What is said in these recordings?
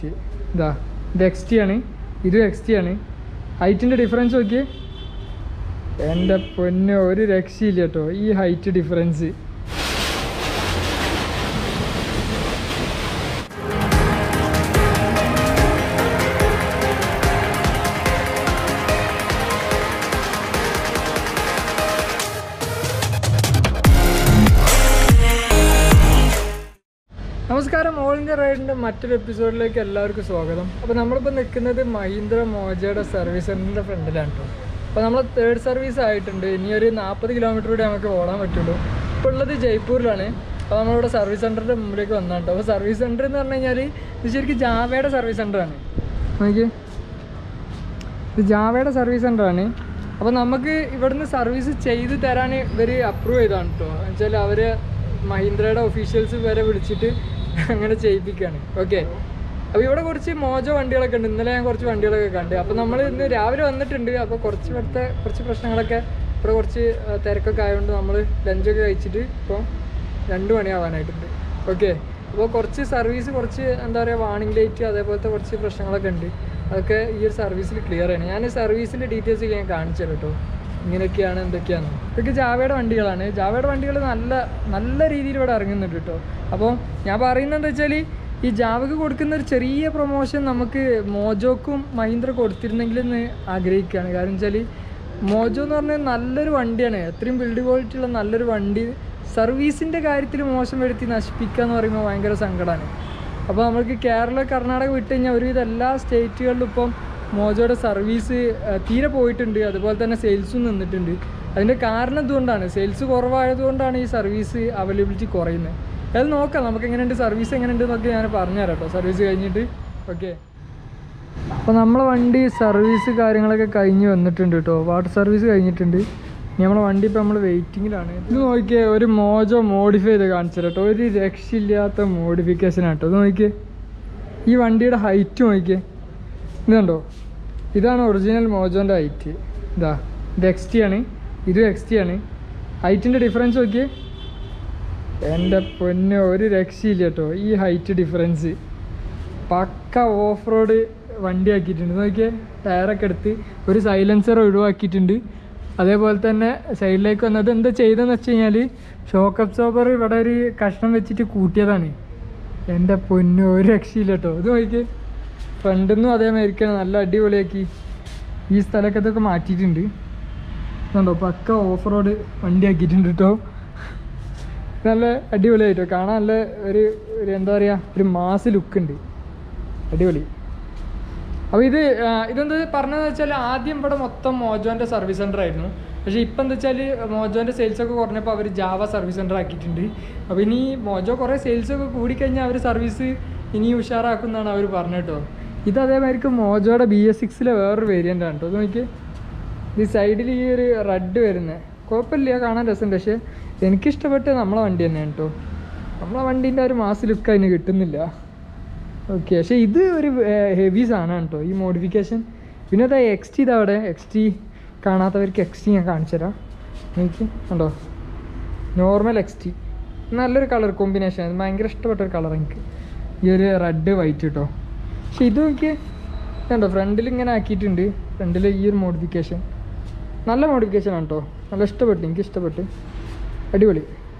height ഇതാ ഇത് X T ആണ് ഇതും എക്സ് ടി ആണ് ഹൈറ്റിൻ്റെ ഡിഫറൻസ് നോക്കിയേ എൻ്റെ പൊന്നെ ഒരു രക്ഷയില്ല കേട്ടോ ഈ ഹൈറ്റ് ഡിഫറൻസ് നമസ്കാരം ഓൾ ഇന്ത്യ റൈഡിൻ്റെ മറ്റൊരു എപ്പിസോഡിലേക്ക് എല്ലാവർക്കും സ്വാഗതം അപ്പോൾ നമ്മളിപ്പോൾ നിൽക്കുന്നത് മഹീന്ദ്ര മോജയുടെ സർവീസ് സെൻറ്ററിൻ്റെ ഫ്രണ്ടിലാണ് കേട്ടോ അപ്പോൾ നമ്മൾ തേർഡ് സർവീസ് ആയിട്ടുണ്ട് ഇനി ഒരു നാൽപ്പത് കിലോമീറ്റർ കൂടെ നമുക്ക് ഓടാൻ പറ്റുള്ളൂ ഇപ്പോൾ ഉള്ളത് ജയ്പൂരിലാണ് അപ്പോൾ നമ്മളിവിടെ സർവീസ് സെൻറ്ററിൻ്റെ മുമ്പിലേക്ക് വന്നാണ് കേട്ടോ അപ്പോൾ സർവീസ് സെൻറ്റർ എന്ന് പറഞ്ഞു കഴിഞ്ഞാൽ ഇത് ശരിക്കും ജാവയുടെ സർവീസ് സെൻ്ററാണ് നോക്കിയേ ഇത് ജാവയുടെ സർവീസ് സെൻ്ററാണ് അപ്പോൾ നമുക്ക് ഇവിടുന്ന് സർവീസ് ചെയ്ത് തരാൻ ഇവർ അപ്രൂവ് ചെയ്താണ് കേട്ടോ എന്നുവെച്ചാൽ അവർ മഹീന്ദ്രയുടെ ഒഫീഷ്യൽസ് വരെ വിളിച്ചിട്ട് അങ്ങനെ ചെയ്യിപ്പിക്കുകയാണ് ഓക്കെ അപ്പോൾ ഇവിടെ കുറച്ച് മോജോ വണ്ടികളൊക്കെ ഉണ്ട് ഇന്നലെ ഞാൻ കുറച്ച് വണ്ടികളൊക്കെ കണ്ട് അപ്പോൾ നമ്മൾ ഇന്ന് രാവിലെ വന്നിട്ടുണ്ട് അപ്പോൾ കുറച്ച് ഇവിടുത്തെ കുറച്ച് പ്രശ്നങ്ങളൊക്കെ ഇവിടെ കുറച്ച് ആ, തിരക്കൊക്കെ ആയതുകൊണ്ട് നമ്മൾ ലഞ്ചൊക്കെ കഴിച്ചിട്ട് ഇപ്പോൾ രണ്ട് മണിയാവാനായിട്ടുണ്ട് ഓക്കെ അപ്പോൾ കുറച്ച് സർവീസ് കുറച്ച് എന്താ പറയുക വാണിംഗ് ലൈറ്റ് അതേപോലത്തെ കുറച്ച് പ്രശ്നങ്ങളൊക്കെ ഉണ്ട് അതൊക്കെ ഈ ഒരു സർവീസിൽ ക്ലിയർ ആണ് ഞാൻ സർവീസിൻ്റെ ഡീറ്റെയിൽസ് ഞാൻ കാണിച്ചു തരാം കേട്ടോ ഇങ്ങനെയൊക്കെയാണ് എന്തൊക്കെയാണ് ഇതൊക്കെ ജാവയുടെ വണ്ടികളാണ് ജാവയുടെ വണ്ടികൾ നല്ല നല്ല രീതിയിൽ ഇവിടെ ഇറങ്ങുന്നുണ്ട് കേട്ടോ അപ്പോൾ ഞാൻ പറയുന്നത് എന്താ വെച്ചാൽ ഈ ജാവക്ക് കൊടുക്കുന്ന ഒരു ചെറിയ പ്രൊമോഷൻ നമുക്ക് മോജോക്കും മഹീന്ദ്ര കൊടുത്തിരുന്നെങ്കിലെന്ന് ആഗ്രഹിക്കുകയാണ് കാരണം വെച്ചാൽ മോജോ എന്ന് പറഞ്ഞാൽ നല്ലൊരു വണ്ടിയാണ് അത്രയും ബിൽഡ് ക്വാളിറ്റി ഉള്ള നല്ലൊരു വണ്ടി സർവീസിൻ്റെ കാര്യത്തിൽ മോശം വരുത്തി നശിപ്പിക്കുക എന്ന് പറയുമ്പോൾ ഭയങ്കര സങ്കടമാണ് അപ്പോൾ നമുക്ക് കേരള കർണാടക വിട്ട് കഴിഞ്ഞാൽ ഒരുവിധം എല്ലാ സ്റ്റേറ്റുകളിലും ഇപ്പം മോജോയുടെ സർവീസ് തീരെ പോയിട്ടുണ്ട് അതുപോലെ തന്നെ സെയിൽസും നിന്നിട്ടുണ്ട് അതിൻ്റെ കാരണം ഇതുകൊണ്ടാണ് സെയിൽസ് കുറവായതുകൊണ്ടാണ് ഈ സർവീസ് അവൈലബിലിറ്റി കുറയുന്നത് അത് നോക്കാം നമുക്ക് എങ്ങനെയുണ്ട് സർവീസ് എങ്ങനെയുണ്ട് എന്നൊക്കെ ഞാൻ പറഞ്ഞുതരാം കേട്ടോ സർവീസ് കഴിഞ്ഞിട്ട് ഓക്കെ അപ്പോൾ നമ്മളെ വണ്ടി സർവീസ് കാര്യങ്ങളൊക്കെ കഴിഞ്ഞ് വന്നിട്ടുണ്ട് കേട്ടോ വാട്ടർ സർവീസ് കഴിഞ്ഞിട്ടുണ്ട് ഇനി നമ്മളെ വണ്ടി ഇപ്പോൾ നമ്മൾ വെയിറ്റിങ്ങിലാണ് ഇത് നോക്കിയേ ഒരു മോജോ മോഡിഫൈ ചെയ്ത് കാണിച്ചു കേട്ടോ ഒരു രക്ഷയില്ലാത്ത മോഡിഫിക്കേഷൻ ആട്ടോ ഇത് നോക്കിയേ ഈ വണ്ടിയുടെ ഹൈറ്റ് നോക്കിയേ ഇതുണ്ടോ ഇതാണ് ഒറിജിനൽ മോജോൻ്റെ ഹൈറ്റ് ഇതാ ഇത് എക്സ് ടി ആണ് ഇതും എക്സ് ടി ആണ് ഹൈറ്റിൻ്റെ ഡിഫറൻസ് നോക്കിയേ എൻ്റെ പൊന്നെ ഒരു രക്ഷയില്ല കേട്ടോ ഈ height difference pakka off road വണ്ടി ആക്കിയിട്ടുണ്ട് നോക്കിയേ ടയറൊക്കെ എടുത്ത് ഒരു സൈലൻസർ ഒഴിവാക്കിയിട്ടുണ്ട് അതേപോലെ തന്നെ സൈഡിലേക്ക് വന്നത് എന്താ ചെയ്തതെന്ന് വെച്ച് കഴിഞ്ഞാൽ ഷോക്ക് അബ്സോർബർ ഇവിടെ ഒരു കഷ്ണം വെച്ചിട്ട് കൂട്ടിയതാണ് എൻ്റെ പൊന്നു ഒരു രക്ഷയില്ല കേട്ടോ ഇത് നോക്കിയേ ഫ്രണ്ടിൽ നിന്നും അതേമാതിരിക്കാണ് നല്ല അടിപൊളിയാക്കി ഈ സ്ഥലമൊക്കെ ഇതൊക്കെ മാറ്റിയിട്ടുണ്ട് ഇതുണ്ടോ പക്ക ഓഫ് റോഡ് വണ്ടി ആക്കിയിട്ടുണ്ട് കേട്ടോ നല്ല അടിപൊളിയായിട്ടോ കാണാൻ നല്ല ഒരു ഒരു എന്താ പറയുക ഒരു മാസ് ലുക്ക് ഉണ്ട് അടിപൊളി അപ്പോൾ ഇത് ആ, ഇതെന്താ പറഞ്ഞതെന്ന് വെച്ചാൽ ആദ്യം ഇവിടെ മൊത്തം മോജോൻ്റെ സർവീസ് സെൻ്റർ ആയിരുന്നു പക്ഷേ ഇപ്പം എന്താ വെച്ചാൽ മോജോൻ്റെ സെയിൽസ് ഒക്കെ കുറഞ്ഞപ്പോൾ അവർ ജാവ സർവീസ് സെൻ്റർ ആക്കിയിട്ടുണ്ട് അപ്പോൾ ഇനി മോജോ കുറേ സെയിൽസ് ഒക്കെ കൂടിക്കഴിഞ്ഞാൽ അവർ സർവീസ് ഇനി ഉഷാറാക്കുന്നതാണ് അവർ പറഞ്ഞത് കേട്ടോ ഇത് അതേമാതിരിക്ക് മോജോയുടെ ബി എസ് സിക്സിലെ വേറൊരു വേരിയൻ്റ് ആണ് കേട്ടോ ഇത് നോക്കിയേ ഈ സൈഡിൽ ഈ ഒരു റെഡ് വരുന്നത് കുഴപ്പമില്ല കാണാൻ രസമുണ്ട് പക്ഷേ എനിക്കിഷ്ടപ്പെട്ട നമ്മളെ വണ്ടി തന്നെയാണ് കേട്ടോ നമ്മളെ വണ്ടീൻ്റെ ആ ഒരു മാസ് ലുക്ക് അതിന് കിട്ടുന്നില്ല ഓക്കെ പക്ഷേ ഇത് ഒരു ഹെവി സാധനമാണ് കേട്ടോ ഈ മോഡിഫിക്കേഷൻ പിന്നെ അതാ എക്സ് ടി ഇതാ അവിടെ എക്സ് ടി കാണാത്തവർക്ക് എക്സ് ടി ഞാൻ കാണിച്ചു തരാം എനിക്ക് കണ്ടോ നോർമൽ എക്സ് ടി നല്ലൊരു കളർ കോമ്പിനേഷൻ അത് ഭയങ്കര ഇഷ്ടപ്പെട്ട ഒരു കളർ എനിക്ക് ഈ ഒരു റെഡ് വൈറ്റ് കേട്ടോ പക്ഷെ ഇത് നോക്കിയേ കണ്ടോ ഫ്രണ്ടിൽ ഇങ്ങനെ ആക്കിയിട്ടുണ്ട് ഫ്രണ്ടിൽ ഈ ഒരു മോഡിഫിക്കേഷൻ നല്ല മോഡിഫിക്കേഷൻ ആണ് കേട്ടോ നല്ല ഇഷ്ടപ്പെട്ടു എനിക്ക് ഇഷ്ടപ്പെട്ടു അടിപൊളി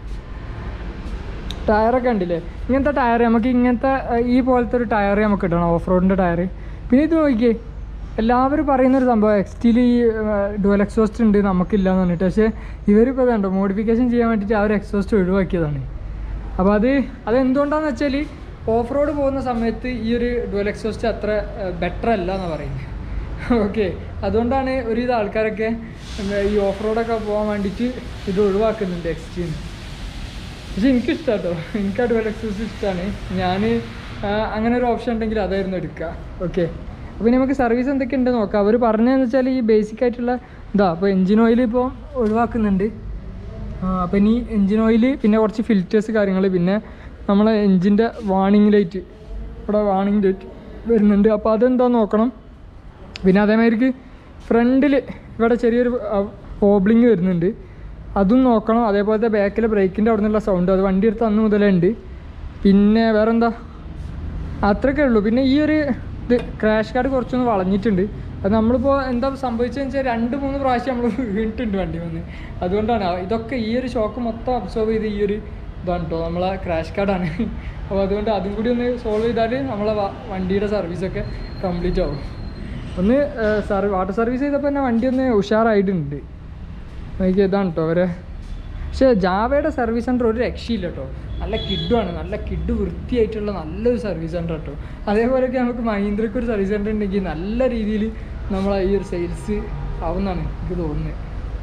ടയറൊക്കെ ഉണ്ടല്ലേ ഇങ്ങനത്തെ ടയർ നമുക്ക് ഇങ്ങനത്തെ ഏർ, ഈ പോലത്തെ ഒരു ടയർ നമുക്ക് കിട്ടണം ഓഫ് റോഡിൻ്റെ ടയർ പിന്നെ ഇത് നോക്കിയേ എല്ലാവരും പറയുന്ന ഒരു സംഭവം എക്സ്റ്റിൽ ഈ ഡുവൽ എക്സോസ്റ്റ് ഉണ്ട് നമുക്കില്ല എന്ന് പറഞ്ഞിട്ട് പക്ഷേ ഇവരിപ്പോൾ കണ്ടോ മോഡിഫിക്കേഷൻ ചെയ്യാൻ വേണ്ടിയിട്ട് ആ ഒരു എക്സോസ്റ്റ് ഒഴിവാക്കിയതാണ് അപ്പോൾ അത് അതെന്തുകൊണ്ടാണെന്ന് വെച്ചാൽ ഓഫ് റോഡ് പോകുന്ന സമയത്ത് ഈ ഒരു ഡുവൽ എക്സോസ്റ്റ് അത്ര ബെറ്റർ അല്ല എന്നാണ് പറയുന്നത് ഓക്കെ അതുകൊണ്ടാണ് ഒരുവിധ ആൾക്കാരൊക്കെ എന്താ ഈ ഓഫ് റോഡൊക്കെ പോകാൻ വേണ്ടിയിട്ട് ഇത് ഒഴിവാക്കുന്നുണ്ട് എക്സ്ചേഞ്ച് പക്ഷെ എനിക്കിഷ്ടം കേട്ടോ എനിക്ക് ആ ഡുവൽ എക്സോസ്റ്റ് ഇഷ്ടമാണ് ഞാൻ അങ്ങനെ ഒരു ഓപ്ഷൻ ഉണ്ടെങ്കിൽ അതായിരുന്നു എടുക്കുക ഓക്കെ അപ്പോൾ ഇനി നമുക്ക് സർവീസ് എന്തൊക്കെ ഉണ്ട് നോക്കാം അവർ പറഞ്ഞതെന്ന് വെച്ചാൽ ഈ ബേസിക് ആയിട്ടുള്ള ഇതാ അപ്പോൾ എൻജിൻ ഓയിൽ ഇപ്പോൾ ഒഴിവാക്കുന്നുണ്ട് അപ്പോൾ ഇനി എൻജിൻ ഓയിൽ പിന്നെ കുറച്ച് ഫിൽറ്റേഴ്സ് കാര്യങ്ങൾ പിന്നെ നമ്മളെ എൻജിൻ്റെ വാണിംഗ് ലൈറ്റ് ഇവിടെ വാണിംഗ് ലൈറ്റ് വരുന്നുണ്ട് അപ്പോൾ അതെന്താ നോക്കണം പിന്നെ അതേമാതിരിക്ക് ഫ്രണ്ടിൽ ഇവിടെ ചെറിയൊരു ഓബ്ലിങ് വരുന്നുണ്ട് അതും നോക്കണം അതേപോലത്തെ ബാക്കിലെ ബ്രേക്കിൻ്റെ അവിടെ നിന്നുള്ള സൗണ്ട് അത് വണ്ടി എടുത്ത് അന്ന് മുതലേ ഉണ്ട് പിന്നെ വേറെന്താ അത്രയൊക്കെ ഉള്ളൂ പിന്നെ ഈ ഒരു ഇത് ക്രാഷ് കാർഡ് കുറച്ചൊന്ന് വളഞ്ഞിട്ടുണ്ട് അത് നമ്മളിപ്പോൾ എന്താ സംഭവിച്ചതെന്ന് വെച്ചാൽ രണ്ട് മൂന്ന് പ്രാവശ്യം നമ്മൾ വീണിട്ടുണ്ട് വണ്ടി വന്ന് അതുകൊണ്ടാണ് ഇതൊക്കെ ഈ ഒരു ഷോക്ക് മൊത്തം അബ്സോർവ് ചെയ്ത് ഈ ഒരു ഇതാണ് കേട്ടോ നമ്മളെ ക്രാഷ് കാർഡാണ് അപ്പോൾ അതുകൊണ്ട് അതും കൂടി ഒന്ന് സോൾവ് ചെയ്താൽ നമ്മളെ വ- വണ്ടിയുടെ സർവീസൊക്കെ കംപ്ലീറ്റ് ആവും ഒന്ന് സർവീസ് വാട്ടർ സർവീസ് ചെയ്തപ്പോൾ തന്നെ വണ്ടി ഒന്ന് ഉഷാറായിട്ടുണ്ട് എനിക്ക് ഇതാണ് കേട്ടോ അവരെ പക്ഷേ ജാവയുടെ സർവീസ് സെൻറ്റർ ഒരു രക്ഷയില്ല കേട്ടോ നല്ല കിഡുമാണ് നല്ല കിഡ് വൃത്തിയായിട്ടുള്ള നല്ലൊരു സർവീസ് സെൻറ്റർ കേട്ടോ അതേപോലെയൊക്കെ നമുക്ക് മഹീന്ദ്രയ്ക്ക് ഒരു സർവീസ് സെൻറ്റർ ഉണ്ടെങ്കിൽ നല്ല രീതിയിൽ നമ്മളെ ഈ ഒരു സെയിൽസ് ആവുന്നതാണ് എനിക്ക് തോന്നുന്നത്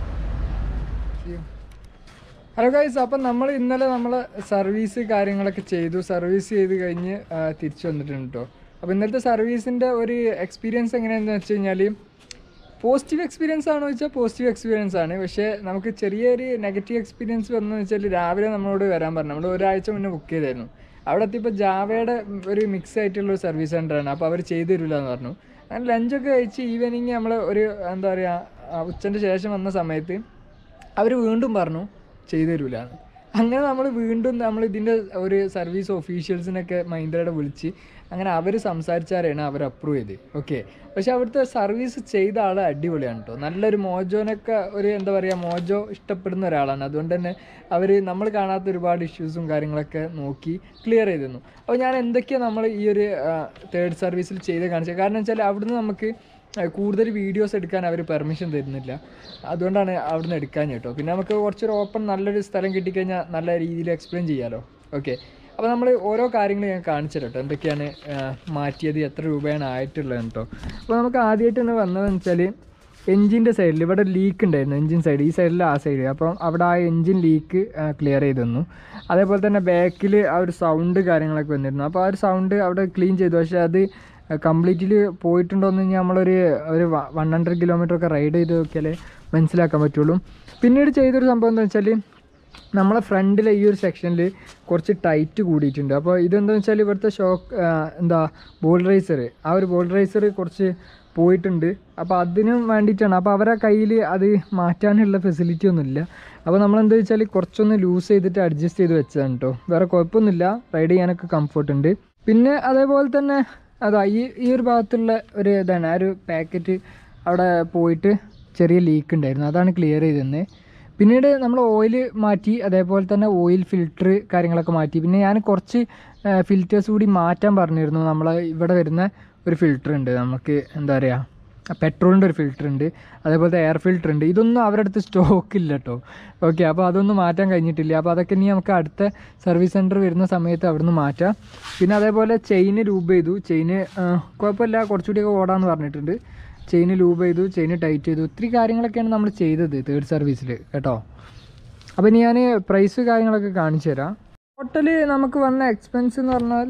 ഹലോ ഗൈസ് അപ്പം നമ്മൾ ഇന്നലെ നമ്മൾ സർവീസ് കാര്യങ്ങളൊക്കെ ചെയ്തു സർവീസ് ചെയ്ത് കഴിഞ്ഞ് ആ, തിരിച്ചു വന്നിട്ടുണ്ട് കേട്ടോ അപ്പോൾ ഇന്നലത്തെ സർവീസിൻ്റെ ഒരു എക്സ്പീരിയൻസ് എങ്ങനെയാണെന്ന് വെച്ച് കഴിഞ്ഞാൽ പോസിറ്റീവ് എക്സ്പീരിയൻസ് ആണോ ചോദിച്ചാൽ പോസിറ്റീവ് എക്സ്പീരിയൻസ് ആണ് പക്ഷേ നമുക്ക് ചെറിയൊരു നെഗറ്റീവ് എക്സ്പീരിയൻസ് വന്നു വെച്ചാൽ രാവിലെ നമ്മളോട് വരാൻ പറഞ്ഞു നമ്മൾ ഒരാഴ്ച മുന്നേ ബുക്ക് ചെയ്തായിരുന്നു അവിടെ എത്തിയപ്പോൾ ജാവയുടെ ഒരു മിക്സ് ആയിട്ടുള്ള ഒരു സർവീസ് സെൻ്ററാണ് അപ്പോൾ അവർ ചെയ്തു തരില്ല എന്ന് പറഞ്ഞു അങ്ങനെ ലഞ്ചൊക്കെ കഴിച്ച് ഈവനിങ് നമ്മൾ ഒരു എന്താ പറയുക ഉച്ചൻ്റെ ശേഷം വന്ന സമയത്ത് അവർ വീണ്ടും പറഞ്ഞു ചെയ്തു തരൂല അങ്ങനെ നമ്മൾ വീണ്ടും നമ്മൾ ഇതിൻ്റെ ഒരു സർവീസ് ഒഫീഷ്യൽസിനൊക്കെ മഹീന്ദ്രയുടെ വിളിച്ച് അങ്ങനെ അവർ സംസാരിച്ചാലാണ് അവർ അപ്രൂവ് ചെയ്ത് ഓക്കെ പക്ഷെ അവിടുത്തെ സർവീസ് ചെയ്ത ആൾ അടിപൊളിയാണ് കേട്ടോ നല്ലൊരു മോജോനൊക്കെ ഒരു എന്താ പറയുക മോജോ ഇഷ്ടപ്പെടുന്ന ഒരാളാണ് അതുകൊണ്ട് തന്നെ അവർ നമ്മൾ കാണാത്ത ഒരുപാട് ഇഷ്യൂസും കാര്യങ്ങളൊക്കെ നോക്കി ക്ലിയർ ചെയ്ത് തന്നു അപ്പോൾ ഞാൻ എന്തൊക്കെയാണ് നമ്മൾ ഈ ഒരു തേർഡ് സർവീസിൽ ചെയ്ത് കാണിച്ചത് കാരണം വെച്ചാൽ അവിടുന്ന് നമുക്ക് ഏഹ് കൂടുതൽ വീഡിയോസ് എടുക്കാൻ അവർ പെർമിഷൻ തരുന്നില്ല അതുകൊണ്ടാണ് അവിടുന്ന് എടുക്കാൻ കേട്ടോ പിന്നെ നമുക്ക് കുറച്ചൊരു ഓപ്പൺ നല്ലൊരു സ്ഥലം കിട്ടിക്കഴിഞ്ഞാൽ നല്ല രീതിയിൽ എക്സ്പ്ലെയിൻ ചെയ്യാമല്ലോ ഓക്കെ അപ്പോൾ നമ്മൾ ഓരോ കാര്യങ്ങൾ ഞാൻ കാണിച്ചു തരാം കേട്ടോ എന്തൊക്കെയാണ് ഏഹ് മാറ്റിയത് എത്ര രൂപയാണ് ആയിട്ടുള്ളത് കേട്ടോ അപ്പോൾ നമുക്ക് ആദ്യമായിട്ട് തന്നെ വന്നതെന്ന് വെച്ചാൽ എൻജിൻ്റെ സൈഡിൽ ഇവിടെ ലീക്ക് ഉണ്ടായിരുന്നു എൻജിൻ സൈഡ് ഈ സൈഡിൽ ആ സൈഡ് അപ്പം അവിടെ ആ എൻജിൻ ലീക്ക് ക്ലിയർ ചെയ്ത് തന്നു അതേപോലെ തന്നെ ബാക്കിൽ ആ ഒരു സൗണ്ട് കാര്യങ്ങളൊക്കെ വന്നിരുന്നു അപ്പോൾ ആ ഒരു സൗണ്ട് അവിടെ ക്ലീൻ ചെയ്തു പക്ഷേ അത് കംപ്ലീറ്റ്ലി പോയിട്ടുണ്ടോയെന്ന് കഴിഞ്ഞാൽ നമ്മളൊരു ഒരു വൺ ഹൺഡ്രഡ് കിലോമീറ്റർ ഒക്കെ റൈഡ് ചെയ്ത് നോക്കിയാലേ മനസ്സിലാക്കാൻ പറ്റുള്ളൂ പിന്നീട് ചെയ്തൊരു സംഭവം എന്താ വെച്ചാൽ നമ്മളെ ഫ്രണ്ടിലെ ഈ ഒരു സെക്ഷനിൽ കുറച്ച് ടൈറ്റ് കൂടിയിട്ടുണ്ട് അപ്പോൾ ഇതെന്താണെന്ന് വെച്ചാൽ ഇവിടുത്തെ ഷോക്ക് എന്താ ബോൾ റൈസർ ആ ഒരു ബോൾ റൈസർ കുറച്ച് പോയിട്ടുണ്ട് അപ്പോൾ അതിനും വേണ്ടിയിട്ടാണ് അപ്പോൾ അവരെ കയ്യിൽ അത് മാറ്റാനുള്ള ഫെസിലിറ്റി ഒന്നുമില്ല അപ്പോൾ നമ്മൾ എന്താ വെച്ചാൽ കുറച്ചൊന്ന് ലൂസ് ചെയ്തിട്ട് അഡ്ജസ്റ്റ് ചെയ്ത് വെച്ചതാണ് കേട്ടോ വേറെ കുഴപ്പമൊന്നുമില്ല റൈഡ് ചെയ്യാനൊക്കെ കംഫർട്ട് ഉണ്ട് പിന്നെ അതേപോലെ തന്നെ അതാ ഈ ഈ ഒരു ഭാഗത്തുള്ള ഒരു ഇതാണ് ആ ഒരു പാക്കറ്റ് അവിടെ പോയിട്ട് ചെറിയ ലീക്ക് ഉണ്ടായിരുന്നു അതാണ് ക്ലിയർ ചെയ്തത് പിന്നീട് നമ്മൾ ഓയിൽ മാറ്റി അതേപോലെ തന്നെ ഓയിൽ ഫിൽറ്റർ കാര്യങ്ങളൊക്കെ മാറ്റി പിന്നെ ഞാൻ കുറച്ച് ഫിൽറ്റേഴ്സ് കൂടി മാറ്റാൻ പറഞ്ഞിരുന്നു നമ്മൾ ഇവിടെ വരുന്ന ഒരു ഫിൽറ്റർ ഉണ്ട് നമുക്ക് എന്താ പറയുക പെട്രോളിൻ്റെ ഒരു ഫിൽറ്റർ ഉണ്ട് അതേപോലത്തെ എയർ ഫിൽറ്റർ ഉണ്ട് ഇതൊന്നും അവരുടെ അടുത്ത് സ്റ്റോക്ക് ഇല്ല കേട്ടോ ഓക്കെ അപ്പോൾ അതൊന്നും മാറ്റാൻ കഴിഞ്ഞിട്ടില്ല അപ്പോൾ അതൊക്കെ ഇനി നമുക്ക് അടുത്ത സർവീസ് സെൻറ്റർ വരുന്ന സമയത്ത് അവിടുന്ന് മാറ്റാം പിന്നെ അതേപോലെ ചെയിന് ലൂബ് ചെയ്തു ചെയിന് കുഴപ്പമില്ല കുറച്ചുകൂടിയൊക്കെ ഓടാമെന്ന് പറഞ്ഞിട്ടുണ്ട് ചെയിന് ലൂബ് ചെയ്തു ചെയിന് ടൈറ്റ് ചെയ്തു ഒത്തിരി കാര്യങ്ങളൊക്കെയാണ് നമ്മൾ ചെയ്തത് തേർഡ് സർവീസിൽ കേട്ടോ അപ്പോൾ ഇനി ഞാൻ പ്രൈസ് കാര്യങ്ങളൊക്കെ കാണിച്ചു തരാം ടോട്ടല് നമുക്ക് വന്ന എക്സ്പെൻസ് എന്ന് പറഞ്ഞാൽ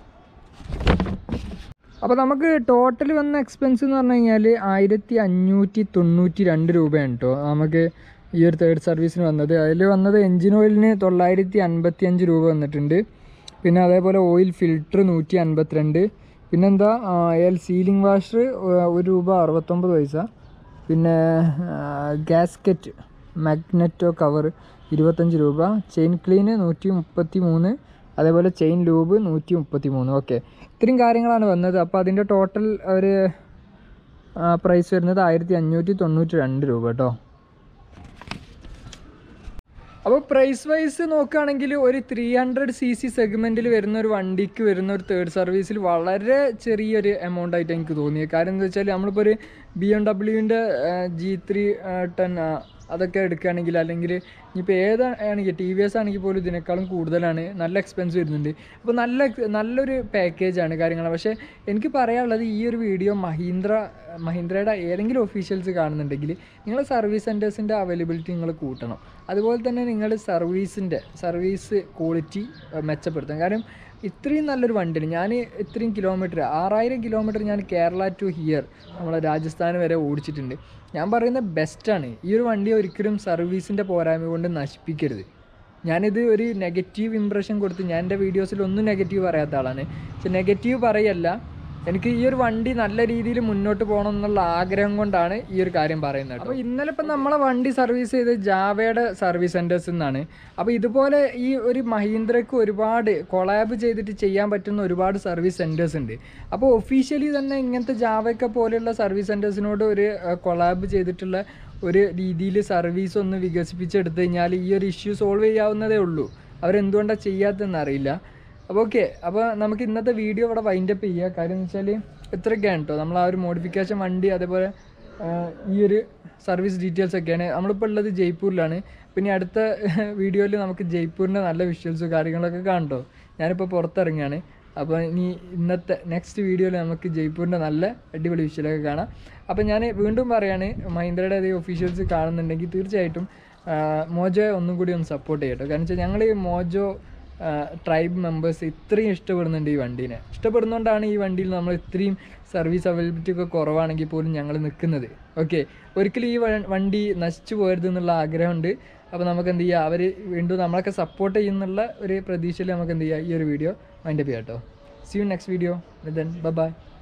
അപ്പോൾ നമുക്ക് ടോട്ടൽ വന്ന എക്സ്പെൻസ് എന്ന് പറഞ്ഞു കഴിഞ്ഞാൽ ആയിരത്തി അഞ്ഞൂറ്റി തൊണ്ണൂറ്റി രണ്ട് രൂപയാണ് കേട്ടോ നമുക്ക് ഈ ഒരു തേർഡ് സർവീസിന് വന്നത് അതിൽ വന്നത് എൻജിൻ ഓയിലിന് തൊള്ളായിരത്തി അൻപത്തി അഞ്ച് രൂപ വന്നിട്ടുണ്ട് പിന്നെ അതേപോലെ ഓയിൽ ഫിൽറ്റർ നൂറ്റി അൻപത്തിരണ്ട് പിന്നെന്താ എൽ സീലിംഗ് വാഷർ ഒരു രൂപ അറുപത്തൊമ്പത് പൈസ പിന്നെ ഗ്യാസ്കറ്റ് മാഗ്നറ്റോ കവർ ഇരുപത്തഞ്ച് രൂപ ചെയിൻ ക്ലീന് നൂറ്റി മുപ്പത്തി മൂന്ന് അതേപോലെ ചെയിൻ ലൂബ് നൂറ്റി മുപ്പത്തി മൂന്ന് ഓക്കെ ഇത്രയും കാര്യങ്ങളാണ് വന്നത് അപ്പോൾ അതിൻ്റെ ടോട്ടൽ ഒരു പ്രൈസ് വരുന്നത് ആയിരത്തി അഞ്ഞൂറ്റി തൊണ്ണൂറ്റി രണ്ട് രൂപ കേട്ടോ അപ്പോൾ പ്രൈസ് വൈസ് നോക്കുകയാണെങ്കിൽ ഒരു ത്രീ ഹൺഡ്രഡ് സി സി സെഗ്മെൻറ്റിൽ വരുന്ന ഒരു വണ്ടിക്ക് വരുന്ന ഒരു തേർഡ് സർവീസിൽ വളരെ ചെറിയൊരു എമൗണ്ട് ആയിട്ട് എനിക്ക് തോന്നിയത് കാര്യം എന്താ വെച്ചാൽ നമ്മളിപ്പോൾ ഒരു ബി എം ഡബ്ല്യുവിൻ്റെ ജി ത്രീ ടെൻ അതൊക്കെ എടുക്കുകയാണെങ്കിൽ അല്ലെങ്കിൽ ഇനിയിപ്പോൾ ഏതാണെങ്കിൽ ടി വി എസ് ആണെങ്കിൽ പോലും ഇതിനേക്കാളും കൂടുതലാണ് നല്ല എക്സ്പെൻസ് വരുന്നുണ്ട് അപ്പോൾ നല്ല നല്ലൊരു പാക്കേജാണ് കാര്യങ്ങൾ പക്ഷേ എനിക്ക് പറയാനുള്ളത് ഈ ഒരു വീഡിയോ മഹീന്ദ്ര മഹീന്ദ്രയുടെ ഏതെങ്കിലും ഒഫീഷ്യൽസ് കാണുന്നുണ്ടെങ്കിൽ നിങ്ങൾ സർവീസ് സെൻറ്റേഴ്സിൻ്റെ അവൈലബിലിറ്റി നിങ്ങൾ കൂട്ടണം അതുപോലെ തന്നെ നിങ്ങൾ സർവീസിൻ്റെ സർവീസ് ക്വാളിറ്റി മെച്ചപ്പെടുത്തണം കാരണം ഇത്രയും നല്ലൊരു വണ്ടിയാണ് ഞാൻ ഇത്രയും കിലോമീറ്റർ ആറായിരം കിലോമീറ്റർ ഞാൻ കേരള ടു ഹിയർ നമ്മളെ രാജസ്ഥാൻ വരെ ഓടിച്ചിട്ടുണ്ട് ഞാൻ പറയുന്നത് ബെസ്റ്റാണ് ഈ ഒരു വണ്ടി ഒരിക്കലും സർവീസിൻ്റെ പോരായ്മ കൊണ്ട് നശിപ്പിക്കരുത് ഞാനിത് ഒരു നെഗറ്റീവ് ഇമ്പ്രഷൻ കൊടുത്ത് ഞാൻ എൻ്റെ വീഡിയോസിൽ ഒന്നും നെഗറ്റീവ് പറയാത്ത ആളാണ് പക്ഷെ നെഗറ്റീവ് പറയല്ല എനിക്ക് ഈ ഒരു വണ്ടി നല്ല രീതിയിൽ മുന്നോട്ട് പോകണം എന്നുള്ള ആഗ്രഹം കൊണ്ടാണ് ഈ ഒരു കാര്യം പറയുന്നത് അപ്പോൾ ഇന്നലെ ഇപ്പം നമ്മളെ വണ്ടി സർവീസ് ചെയ്ത് ജാവയുടെ സർവീസ് സെൻറ്റേഴ്സിൽ നിന്നാണ് അപ്പോൾ ഇതുപോലെ ഈ ഒരു മഹീന്ദ്രക്ക് ഒരുപാട് കൊളാബ് ചെയ്തിട്ട് ചെയ്യാൻ പറ്റുന്ന ഒരുപാട് സർവീസ് സെൻറ്റേഴ്സ് ഉണ്ട് അപ്പോൾ ഒഫീഷ്യലി തന്നെ ഇങ്ങനത്തെ ജാവയൊക്കെ പോലെയുള്ള സർവീസ് സെൻറ്റേഴ്സിനോട് ഒരു കൊളാബ് ചെയ്തിട്ടുള്ള ഒരു രീതിയിൽ സർവീസ് ഒന്ന് വികസിപ്പിച്ചെടുത്തു കഴിഞ്ഞാൽ ഈ ഒരു ഇഷ്യൂ സോൾവ് ചെയ്യാവുന്നതേ ഉള്ളൂ അവരെന്തുകൊണ്ടാണ് ചെയ്യാത്തതെന്ന് അറിയില്ല അപ്പോൾ ഓക്കെ അപ്പോൾ നമുക്ക് ഇന്നത്തെ വീഡിയോ ഇവിടെ വൈൻഡപ്പ് ചെയ്യുക കാര്യം എന്ന് വെച്ചാൽ ഇത്രയൊക്കെയാണ് കേട്ടോ നമ്മൾ ആ ഒരു മോഡിഫിക്കേഷൻ വണ്ടി അതേപോലെ ആ, ഈ ഒരു സർവീസ് ഡീറ്റെയിൽസ് ഒക്കെയാണ് നമ്മളിപ്പോൾ ഉള്ളത് ജയ്പൂരിലാണ് പിന്നെ അടുത്ത വീഡിയോയിൽ നമുക്ക് ജയ്പൂരിൻ്റെ നല്ല വിഷ്വൽസും കാര്യങ്ങളൊക്കെ കാണട്ടോ ഞാനിപ്പോൾ പുറത്തിറങ്ങിയാണ് അപ്പോൾ ഇനി ഇന്നത്തെ നെക്സ്റ്റ് വീഡിയോയിൽ നമുക്ക് ജയ്പൂരിൻ്റെ നല്ല അടിപൊളി വിഷ്വലൊക്കെ കാണാം അപ്പോൾ ഞാൻ വീണ്ടും പറയാണ് മഹീന്ദ്രയുടെ അതേ ഒഫീഷ്യൽസ് കാണുന്നുണ്ടെങ്കിൽ തീർച്ചയായിട്ടും ആ, മോജോയെ ഒന്നും കൂടി ഒന്ന് സപ്പോർട്ട് ചെയ്യട്ടോ കാരണം വെച്ചാൽ ഞങ്ങൾ ഈ മോജോ ട്രൈബ് മെമ്പേഴ്സ് ഇത്രയും ഇഷ്ടപ്പെടുന്നുണ്ട് ഈ വണ്ടീനെ ഇഷ്ടപ്പെടുന്നതുകൊണ്ടാണ് ഈ വണ്ടിയിൽ നമ്മൾ ഇത്രയും സർവീസ് അവൈലബിലിറ്റി ഒക്കെ കുറവാണെങ്കിൽ പോലും ഞങ്ങൾ നിൽക്കുന്നത് ഓക്കെ ഒരിക്കലും ഈ വ- വണ്ടി നശിച്ചു പോകരുത് എന്നുള്ള ആഗ്രഹമുണ്ട് അപ്പോൾ നമുക്ക് എന്ത് ചെയ്യുക അവർ വീണ്ടും നമ്മളൊക്കെ സപ്പോർട്ട് ചെയ്യുന്നുള്ള ഒരു പ്രതീക്ഷയിൽ നമുക്ക് എന്ത് ചെയ്യുക ഈ ഒരു വീഡിയോ മൈൻഡപ്പ് ചെയ്യാം കേട്ടോ see you next video then by